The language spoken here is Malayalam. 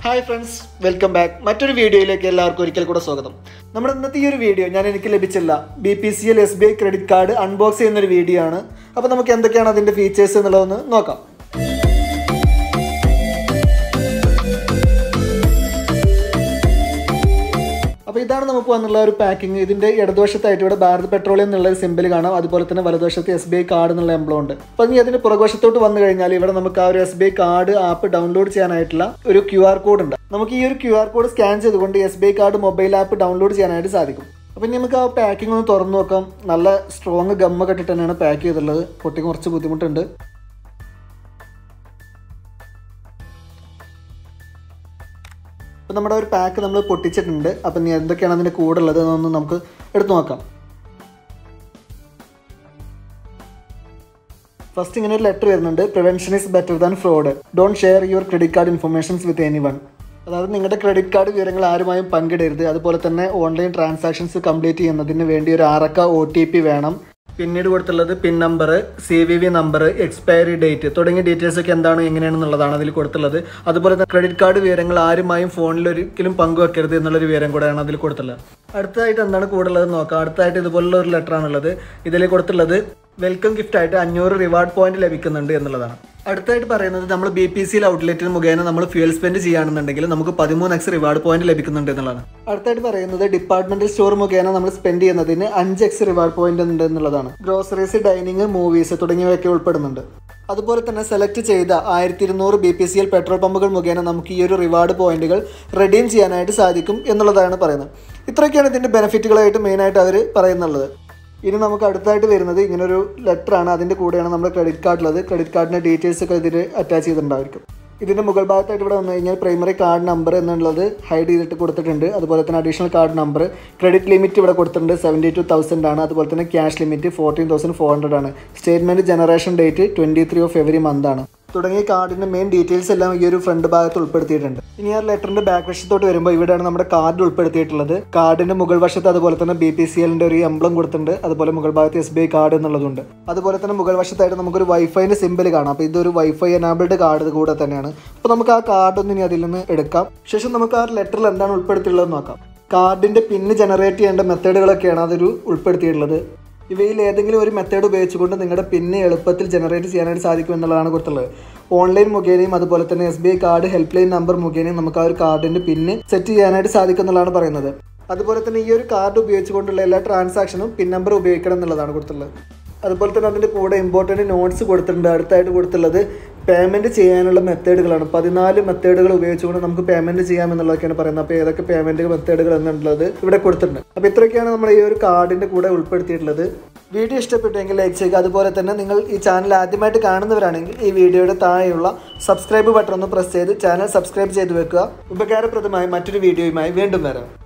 ഹായ് ഫ്രണ്ട്സ് വെൽക്കം ബാക്ക് മറ്റൊരു വീഡിയോയിലേക്ക് എല്ലാവർക്കും ഒരിക്കൽ കൂടെ സ്വാഗതം നമ്മുടെ ഇന്നത്തെ ഈ ഒരു വീഡിയോ ഞാൻ എനിക്ക് ലഭിച്ചില്ല B P C L S B I credit card unbox ചെയ്യുന്ന ഒരു വീഡിയോ ആണ് അപ്പോൾ നമുക്ക് എന്തൊക്കെയാണ് അതിൻ്റെ ഫീച്ചേഴ്സ് എന്നുള്ളതൊന്ന് നോക്കാം അപ്പോൾ ഇതാണ് നമുക്ക് വന്നുള്ള ഒരു പാക്കിംഗ് ഇതിൻ്റെ ഇടതുവശത്തായിട്ട് ഇവിടെ ഭാരത് പെട്രോളിയം എന്നുള്ള ഒരു സിമ്പിൾ കാണാം അതുപോലെ തന്നെ വലതുവശത്ത് എസ് ബി ഐ കാർഡ് എന്നുള്ള എംബ്ലം ഉണ്ട് അപ്പോൾ ഇനി അതിൻ്റെ പുറകുവശത്തോട്ട് വന്നു കഴിഞ്ഞാൽ ഇവിടെ നമുക്ക് ആ ഒരു S B I card app download ചെയ്യാനായിട്ടുള്ള ഒരു ക്യു ആർ കോഡ് ഉണ്ട് നമുക്ക് ഈ ഒരു ക്യു ആർ കോഡ് സ്കാൻ ചെയ്തുകൊണ്ട് S B I card mobile app download ചെയ്യാനായിട്ട് സാധിക്കും അപ്പം ഇനി നമുക്ക് ആ പാക്കിംഗ് ഒന്ന് തുറന്നു നോക്കാം നല്ല സ്ട്രോങ് ഗമ്മൊക്കെ ഇട്ടിട്ട് തന്നെയാണ് പാക്ക് ചെയ്തിട്ടുള്ളത് പൊട്ടി കുറച്ച് ബുദ്ധിമുട്ടുണ്ട് അപ്പോൾ നമ്മുടെ ഒരു പാക്ക് നമ്മൾ പൊട്ടിച്ചിട്ടുണ്ട് അപ്പം ഇനി എന്തൊക്കെയാണ് അതിൻ്റെ കൂടെ ഉള്ളത് എന്നൊന്ന് നമുക്ക് എടുത്തു നോക്കാം ഫസ്റ്റ് ഇങ്ങനെ ഒരു ലെറ്റർ വരുന്നുണ്ട് prevention is better than fraud don't share your credit card informations with anyone അതായത് നിങ്ങളുടെ ക്രെഡിറ്റ് കാർഡ് വിവരങ്ങൾ ആരുമായും പങ്കിടരുത് അതുപോലെ തന്നെ ഓൺലൈൻ ട്രാൻസാക്ഷൻസ് കംപ്ലീറ്റ് ചെയ്യുന്നതിന് വേണ്ടി ഒരു ആറക്ക ഒ ടി പി വേണം പിന്നീട് കൊടുത്തുള്ളത് PIN number C V V number expiry date തുടങ്ങിയ ഡീറ്റെയിൽസ് ഒക്കെ എന്താണ് എങ്ങനെയാണെന്നുള്ളതാണ് അതിൽ കൊടുത്തുള്ളത് അതുപോലെ തന്നെ ക്രെഡിറ്റ് കാർഡ് വിവരങ്ങൾ ആരുമായും ഫോണിൽ ഒരിക്കലും പങ്കുവെക്കരുത് എന്നുള്ളൊരു വിവരം കൂടെയാണ് അതിൽ കൊടുത്തുള്ളത് അടുത്തതായിട്ട് എന്താണ് കൂടുതലുള്ളത് നോക്കാം അടുത്തതായിട്ട് ഇതുപോലുള്ള ഒരു ലെറ്റർ ആണുള്ളത് ഇതിൽ കൊടുത്തുള്ളത് വെൽക്കം ഗിഫ്റ്റ് ആയിട്ട് അഞ്ഞൂറ് റിവാർഡ് പോയിന്റ് ലഭിക്കുന്നുണ്ട് എന്നുള്ളതാണ് അടുത്തായിട്ട് പറയുന്നത് നമ്മൾ ബി പി സി ഔട്ട്ലെറ്റിന് മുഖേന നമ്മൾ ഫ്യൂൽ സ്പെൻഡ് ചെയ്യുകയാണെന്നുണ്ടെങ്കിൽ നമുക്ക് പതിമൂന്ന് എക്സ് റിവാർഡ് പോയിന്റ് ലഭിക്കുന്നുണ്ട് എന്നുള്ളതാണ് അടുത്തായിട്ട് പറയുന്നത് ഡിപ്പാർട്ട്മെന്റൽ സ്റ്റോർ മുഖേന നമ്മൾ സ്പെൻഡ് ചെയ്യുന്നതിന് അഞ്ച് എക്സ് റിവാർഡ് പോയിന്റ് ഉണ്ട് എന്നുള്ളതാണ് ഗ്രോസറീസ് ഡൈനിങ് മൂവീസ് തുടങ്ങിയവയൊക്കെ ഉൾപ്പെടുന്നുണ്ട് അതുപോലെ തന്നെ സെലക്ട് ചെയ്ത ആയിരത്തി ഇരുന്നൂറ് B P C L petrol പമ്പുകൾ മുഖേന നമുക്ക് ഈ ഒരു റിവാർഡ് പോയിന്റുകൾ റെഡീം ചെയ്യാനായിട്ട് സാധിക്കും എന്നുള്ളതാണ് പറയുന്നത് ഇത്രയൊക്കെയാണ് ഇതിൻ്റെ ബെനിഫിറ്റുകളായിട്ട് മെയിനായിട്ട് അവർ പറയുന്നുള്ളത് ഇനി നമുക്ക് അടുത്തായിട്ട് വരുന്നത് ഇങ്ങനൊരു ലെറ്റർ ആണ് അതിൻ്റെ കൂടെയാണ് നമ്മുടെ ക്രെഡിറ്റ് കാർഡിലുള്ളത് ക്രെഡിറ്റ് കാർഡിൻ്റെ ഡീറ്റെയിൽസ് ഒക്കെ ഇതിൽ അറ്റാച്ച് ചെയ്തിട്ടുണ്ടായിരിക്കും ഇതിൻ്റെ മുകൾ ഭാഗത്തായിട്ട് ഇവിടെ വന്നു കഴിഞ്ഞാൽ പ്രൈമറി കാർഡ് നമ്പർ എന്നുള്ളത് ഹൈഡ് ചെയ്തിട്ട് കൊടുത്തിട്ടുണ്ട് അതുപോലെ തന്നെ additional card number credit limit ഇവിടെ കൊടുത്തിട്ടുണ്ട് സെവൻറ്റി ടു തൗസൻഡ് ആണ് അതുപോലെ തന്നെ cash limit fourteen thousand four hundred ആണ് statement generation date twenty three of every month ആണ് തുടങ്ങിയ കാർഡിന്റെ മെയിൻ ഡീറ്റെയിൽസ് എല്ലാം ഈ ഒരു ഫ്രണ്ട് ഭാഗത്ത് ഉൾപ്പെടുത്തിയിട്ടുണ്ട് ഇനി ആ ലെറ്ററിന്റെ ബാക്ക് വശത്തോട്ട് വരുമ്പോൾ ഇവിടെയാണ് നമ്മുടെ കാർഡ് ഉൾപ്പെടുത്തിയിട്ടുള്ളത് കാർഡിന്റെ മുകൾ വശത്ത് അതുപോലെ തന്നെ ബി പി സി എല്ലിന്റെ ഒരു എംബ്ലം കൊടുത്തിട്ടുണ്ട് അതുപോലെ മുകൾ ഭാഗത്ത് എസ് ബി ഐ കാർഡ് എന്നുള്ളതുണ്ട് അതുപോലെ തന്നെ മുകൾ വശത്തായിട്ട് നമുക്കൊരു വൈഫൈന്റെ സിമ്പിൾ കാണാം അപ്പോൾ ഇതൊരു വൈഫൈ എനാബിൾഡ് കാർഡ് കൂടെ തന്നെയാണ് അപ്പോൾ നമുക്ക് ആ കാർഡ് ഒന്ന് ഇനി അതിൽ നിന്ന് എടുക്കാം ശേഷം നമുക്ക് ആ ലെറ്ററിൽ എന്താണ് ഉൾപ്പെടുത്തിയുള്ളത് നോക്കാം കാർഡിന്റെ പിന്ന് ജനറേറ്റ് ചെയ്യേണ്ട മെത്തേഡുകളൊക്കെയാണ് അതൊരു ഉൾപ്പെടുത്തിയിട്ടുള്ളത് ഇവയിൽ ഏതെങ്കിലും ഒരു മെത്തേഡ് ഉപയോഗിച്ചുകൊണ്ട് നിങ്ങളുടെ പിന്ന് എളുപ്പത്തിൽ ജനറേറ്റ് ചെയ്യാനായിട്ട് സാധിക്കും എന്നുള്ളതാണ് കൊടുത്തുള്ളത് ഓൺലൈൻ മുഖേനയും അതുപോലെ തന്നെ S B I card help line number മുഖേനയും നമുക്ക് ആ ഒരു കാർഡിൻ്റെ പിന്ന് സെറ്റ് ചെയ്യാനായിട്ട് സാധിക്കും എന്നുള്ളതാണ് പറയുന്നത് അതുപോലെ തന്നെ ഈ ഒരു കാർഡ് ഉപയോഗിച്ചുകൊണ്ടുള്ള എല്ലാ ട്രാൻസാക്ഷനും പിൻ നമ്പർ ഉപയോഗിക്കണം എന്നുള്ളതാണ് കൊടുത്തുള്ളത് അതുപോലെ തന്നെ അതിൻ്റെ കൂടെ ഇമ്പോർട്ടൻറ്റ് നോട്ട്സ് കൊടുത്തിട്ടുണ്ട് അടുത്തായിട്ട് കൊടുത്തുള്ളത് പേയ്മെൻറ്റ് ചെയ്യാനുള്ള മെത്തേഡുകളാണ് പതിനാല് മെത്തേഡുകൾ ഉപയോഗിച്ചുകൊണ്ട് നമുക്ക് പേയ്മെൻറ്റ് ചെയ്യാമെന്നുള്ളതൊക്കെയാണ് പറയുന്നത് അപ്പോൾ ഏതൊക്കെ പേയ്മെൻറ്റ് മെത്തേഡുകൾ എന്നുള്ളത് ഇവിടെ കൊടുത്തിട്ടുണ്ട് അപ്പോൾ ഇത്രയൊക്കെയാണ് നമ്മൾ ഈ ഒരു കാർഡിൻ്റെ കൂടെ ഉൾപ്പെടുത്തിയിട്ടുള്ളത് വീഡിയോ ഇഷ്ടപ്പെട്ടുവെങ്കിൽ ലൈക്ക് ചെയ്യുക അതുപോലെ തന്നെ നിങ്ങൾ ഈ ചാനൽ ആദ്യമായിട്ട് കാണുന്നവരാണെങ്കിൽ ഈ വീഡിയോയുടെ താഴെയുള്ള സബ്സ്ക്രൈബ് ബട്ടൺ ഒന്ന് പ്രസ് ചെയ്ത് ചാനൽ സബ്സ്ക്രൈബ് ചെയ്ത് വെക്കുക ഉപകാരപ്രദമായ മറ്റൊരു വീഡിയോയുമായി വീണ്ടും വരാം